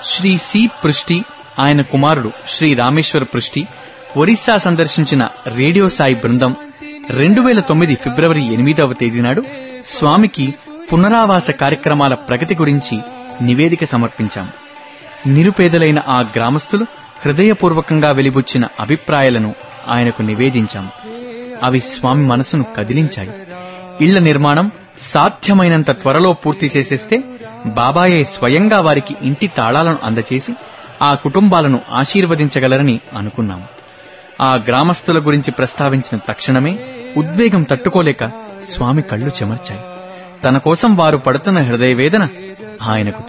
Shri C పృష్టి ఆయన కుమారుడు శ్రీ రామేశ్వర పృష్టి ఒరిస్సా సందర్శించిన రేడియో సాయి బృందం రెండు వేల తొమ్మిది ఫిబ్రవరి ఎనిమిదవ తేదీ నాడు స్వామికి పునరావాస కార్యక్రమాల ప్రగతి గురించి నివేదిక సమర్పించాం నిరుపేదలైన ఆ గ్రామస్తులు హృదయపూర్వకంగా వెలిబుచ్చిన అభిప్రాయాలను ఆయనకు నివేదించాం అవి స్వామి మనసును కదిలించాయి ఇళ్ల నిర్మాణం సాధ్యమైనంత త్వరలో పూర్తి చేసేస్తే బాబాయే స్వయంగా వారికి ఇంటి తాళాలను అందచేసి ఆ కుటుంబాలను ఆశీర్వదించగలరని అనుకున్నాం ఆ గ్రామస్తుల గురించి ప్రస్తావించిన తక్షణమే ఉద్వేగం తట్టుకోలేక స్వామి కళ్ళు చెమర్చాయి తన కోసం వారు పడుతున్న హృదయవేదన ఆయనకు